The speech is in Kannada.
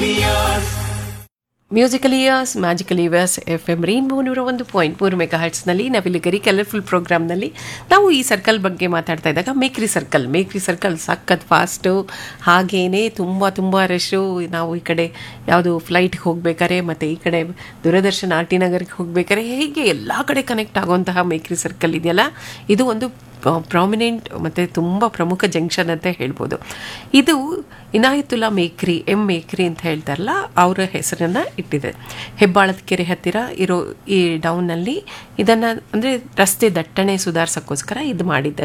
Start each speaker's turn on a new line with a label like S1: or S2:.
S1: musical years magical years F M rainbow ನೂರ ಒಂದು ಪಾಯಿಂಟ್ ಮೂರು ಮೆಗಾ ಹರ್ಟ್ಸ್ನಲ್ಲಿ ನಾವಿಲ್ಲಿಗರಿ ಕಲರ್ಫುಲ್ ಪ್ರೋಗ್ರಾಮ್ನಲ್ಲಿ ನಾವು ಈ ಸರ್ಕಲ್ ಬಗ್ಗೆ ಮಾತಾಡ್ತಾ ಇದ್ದಾಗ ಮೇಕ್ರಿ ಸರ್ಕಲ್ ಮೇಕ್ರಿ ಸರ್ಕಲ್ ಸಖತ್ ಫಾಸ್ಟು ಹಾಗೇನೆ ತುಂಬ ತುಂಬ ರಶ್ಶು ನಾವು ಈ ಕಡೆ ಯಾವುದು ಫ್ಲೈಟ್ಗೆ ಹೋಗ್ಬೇಕಾರೆ ಮತ್ತು ಈ ಕಡೆ ದೂರದರ್ಶನ ಆರ್ ಟಿ ನಗರ್ಗೆ ಹೋಗ್ಬೇಕಾರೆ ಹೇಗೆ ಎಲ್ಲ ಕಡೆ ಕನೆಕ್ಟ್ ಆಗುವಂತಹ ಮೇಕ್ರಿ ಸರ್ಕಲ್ ಇದೆಯಲ್ಲ ಇದು ಒಂದು ಪ್ರಾಮಿನೆಂಟ್ ಮತ್ತು ತುಂಬ ಪ್ರಮುಖ ಜಂಕ್ಷನ್ ಅಂತ ಹೇಳ್ಬೋದು ಇದು ಇನಾಯತುಲ್ಲಾ ಮೇಕ್ರಿ ಎಂ ಮೇಕ್ರಿ ಅಂತ ಹೇಳ್ತಾರಲ್ಲ ಅವರ ಹೆಸರನ್ನು ಇಟ್ಟಿದೆ ಹೆಬ್ಬಾಳದ ಕೆರೆ ಹತ್ತಿರ ಇರೋ ಈ ಡೌನ್ನಲ್ಲಿ ಇದನ್ನು ಅಂದರೆ ರಸ್ತೆ ದಟ್ಟಣೆ ಸುಧಾರಿಸೋಕ್ಕೋಸ್ಕರ ಇದು ಮಾಡಿದ್ದಾರೆ